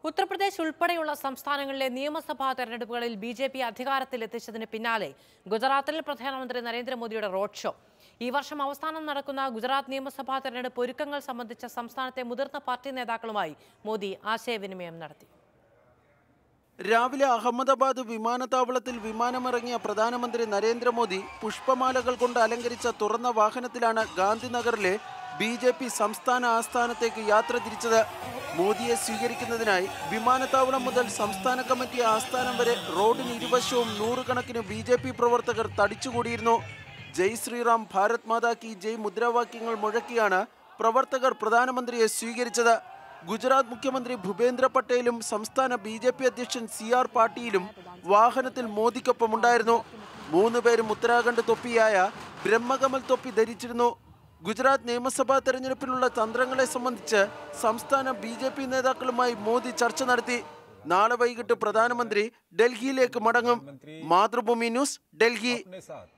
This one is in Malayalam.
ഉത്തർപ്രദേശ് ഉൾപ്പെടെയുള്ള സംസ്ഥാനങ്ങളിലെ നിയമസഭാ തെരഞ്ഞെടുപ്പുകളിൽ ബി ജെ പി അധികാരത്തിലെത്തിച്ചതിന് പിന്നാലെ ഗുജറാത്തിൽ പ്രധാനമന്ത്രി നരേന്ദ്രമോദിയുടെ റോഡ് ഷോ ഈ വർഷം അവസാനം നടക്കുന്ന ഗുജറാത്ത് നിയമസഭാ തെരഞ്ഞെടുപ്പ് ഒരുക്കങ്ങൾ സംബന്ധിച്ച സംസ്ഥാനത്തെ മുതിർന്ന പാർട്ടി നേതാക്കളുമായി മോദി ആശയവിനിമയം നടത്തി രാവിലെ അഹമ്മദാബാദ് വിമാനത്താവളത്തിൽ വിമാനമിറങ്ങിയ പ്രധാനമന്ത്രി നരേന്ദ്രമോദി പുഷ്പമാലകൾ കൊണ്ട് അലങ്കരിച്ച തുറന്ന വാഹനത്തിലാണ് ഗാന്ധിനഗറിലെ ബി ജെ പി സംസ്ഥാന ആസ്ഥാനത്തേക്ക് യാത്ര തിരിച്ചത് മോദിയെ സ്വീകരിക്കുന്നതിനായി വിമാനത്താവളം മുതൽ സംസ്ഥാന കമ്മിറ്റി ആസ്ഥാനം വരെ റോഡിന് ഇരുവശവും നൂറുകണക്കിന് ബി ജെ പി പ്രവർത്തകർ തടിച്ചുകൂടിയിരുന്നു ജയ് ശ്രീറാം ഭാരത് മാതാ കി ജയ് മുദ്രാവാക്യങ്ങൾ മുഴക്കിയാണ് പ്രവർത്തകർ പ്രധാനമന്ത്രിയെ സ്വീകരിച്ചത് ഗുജറാത്ത് മുഖ്യമന്ത്രി ഭൂപേന്ദ്ര പട്ടേലും സംസ്ഥാന ബി ജെ പി അധ്യക്ഷൻ സി ആർ പാട്ടീലും വാഹനത്തിൽ മോദിക്കൊപ്പമുണ്ടായിരുന്നു മൂന്ന് പേരും ഉത്തരാഖണ്ഡ് തൊപ്പിയായ ബ്രഹ്മകമൽ തൊപ്പി ധരിച്ചിരുന്നു ഗുജറാത്ത് നിയമസഭാ തെരഞ്ഞെടുപ്പിനുള്ള തന്ത്രങ്ങളെ സംബന്ധിച്ച് സംസ്ഥാന ബി ജെ പി നേതാക്കളുമായി മോദി ചർച്ച നടത്തി നാളെ വൈകിട്ട് പ്രധാനമന്ത്രി ഡൽഹിയിലേക്ക് മടങ്ങും മാതൃഭൂമി ന്യൂസ് ഡൽഹി